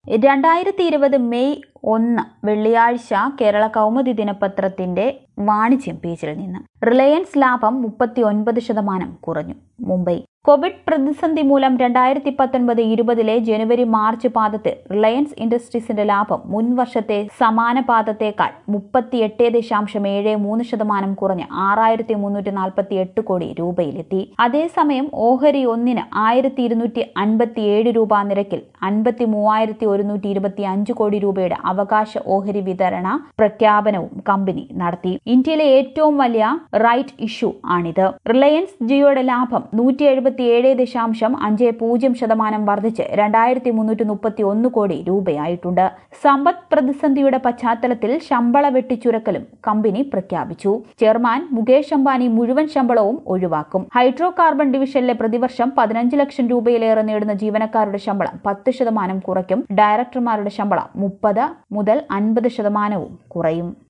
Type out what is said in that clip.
രണ്ടായിരത്തി ഇരുപത് മെയ് ഒന്ന് വെള്ളിയാഴ്ച കേരള കൗമുദി ദിനപത്രത്തിന്റെ വാണിജ്യം പേജിൽ നിന്ന് റിലയൻസ് ലാഭം മുപ്പത്തി ഒൻപത് ശതമാനം കുറഞ്ഞു മുംബൈ കോവിഡ് പ്രതിസന്ധി മൂലം രണ്ടായിരത്തി പത്തൊൻപത് ഇരുപതിലെ ജനുവരി മാർച്ച് പാദത്തിൽ റിലയൻസ് ഇൻഡസ്ട്രീസിന്റെ ലാഭം മുൻ വർഷത്തെ സമാന പാദത്തേക്കാൾ മുപ്പത്തിയെട്ട് ദശാംശം ഏഴ് മൂന്ന് ശതമാനം കുറഞ്ഞ് ആറായിരത്തി മുന്നൂറ്റി നാൽപ്പത്തി എട്ട് കോടി രൂപയിലെത്തി അതേസമയം ഓഹരി ഒന്നിന് ആയിരത്തി ഇരുന്നൂറ്റി അൻപത്തി ഏഴ് രൂപ നിരക്കിൽ അൻപത്തി മൂവായിരത്തി ഒരുന്നൂറ്റി ഇരുപത്തി അഞ്ച് കോടി രൂപയുടെ അവകാശ ഓഹരി വിതരണ പ്രഖ്യാപനവും കമ്പനി നടത്തി ഇന്ത്യയിലെ ഏറ്റവും വലിയ റൈറ്റ് ഇഷ്യൂ ആണിത് റിലയൻസ് ജിയോയുടെ ലാഭം നൂറ്റി എഴുപത്തിയേഴ് ദശാംശം അഞ്ച് പൂജ്യം ശതമാനം വർദ്ധിച്ച് രണ്ടായിരത്തി മുന്നൂറ്റി മുപ്പത്തി ഒന്ന് കോടി രൂപയായിട്ടുണ്ട് സമ്പദ് പ്രതിസന്ധിയുടെ പശ്ചാത്തലത്തിൽ ശമ്പള വെട്ടിച്ചുരക്കലും കമ്പനി പ്രഖ്യാപിച്ചു ചെയർമാൻ മുകേഷ് അംബാനി മുഴുവൻ ശമ്പളവും ഒഴിവാക്കും ഹൈഡ്രോ കാർബൺ ഡിവിഷനിലെ പ്രതിവർഷം പതിനഞ്ച് ലക്ഷം രൂപയിലേറെ നേടുന്ന ജീവനക്കാരുടെ ശമ്പളം പത്ത് ശതമാനം കുറയ്ക്കും ഡയറക്ടർമാരുടെ ശമ്പളം മുപ്പത് മുതൽ അൻപത് ശതമാനവും കുറയും